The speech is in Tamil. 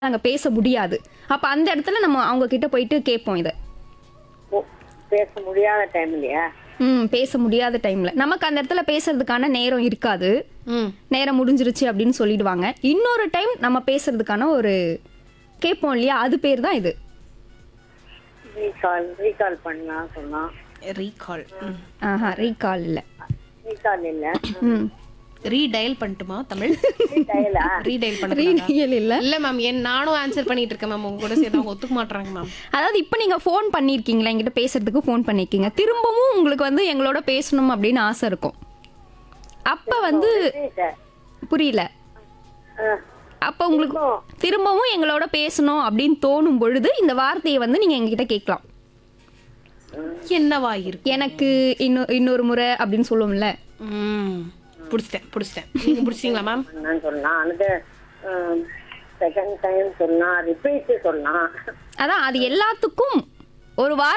அங்க பேச முடியாது அப்ப அந்த இடத்துல நம்ம அவங்க கிட்ட போயிட்டு கேட்போம் இதை ஓ, பேச முடியாத டைம்லயா ம் பேச முடியாத டைம்ல நமக்கு அந்த இடத்துல பேசுறதுக்கான நேரம் இருக்காது ம் நேரம் முடிஞ்சிருச்சு அப்படின்னு சொல்லிடுவாங்க இன்னொரு டைம் நம்ம பேசுறதுக்கான ஒரு கேட்போம் இல்லையா அது பேர் தான் இது ரீகால் ரீகால் பண்ணலாம் சொன்னா ரீகால் ஆஹா ரீகால் இல்ல ரீகால் இல்ல ம் ரீடயல் பண்ணட்டுமா தமிழ் டயலா ரீடயல் பண்ண ரீடியல் இல்ல இல்ல மேம் என் நானும் ஆன்சர் பண்ணிட்டு இருக்கேன் மேம் உங்க கூட சேர்ந்து அவங்க ஒத்துக்க மாட்டாங்க மேம் அதாவது இப்போ நீங்க ஃபோன் பண்ணிருக்கீங்களா என்கிட்ட பேசுறதுக்கு ஃபோன் பண்ணிருக்கீங்க திரும்பவும் உங்களுக்கு வந்து எங்களோட பேசணும் அப்படின்னு ஆசை இருக்கும் அப்ப வந்து புரியல அப்ப உங்களுக்கு திரும்பவும் எங்களோட பேசணும் அப்படின்னு தோணும் பொழுது இந்த வார்த்தையை வந்து நீங்க எங்ககிட்ட கேட்கலாம் என்னவா இருக்கு எனக்கு இன்னொ இன்னொரு முறை அப்படின்னு சொல்லுவோம்ல ம் புடிச்சிட்டேன் புடிச்சிட்டேன் நீங்க புடிச்சிட்டீங்களா மேம் என்னன்னு சொல்லலாம் அது செகண்ட் டைம் சொல்லலாம் ரிப்பீட் சொல்லலாம் அதான் அது எல்லாத்துக்கும் ஒரு வார்த்தை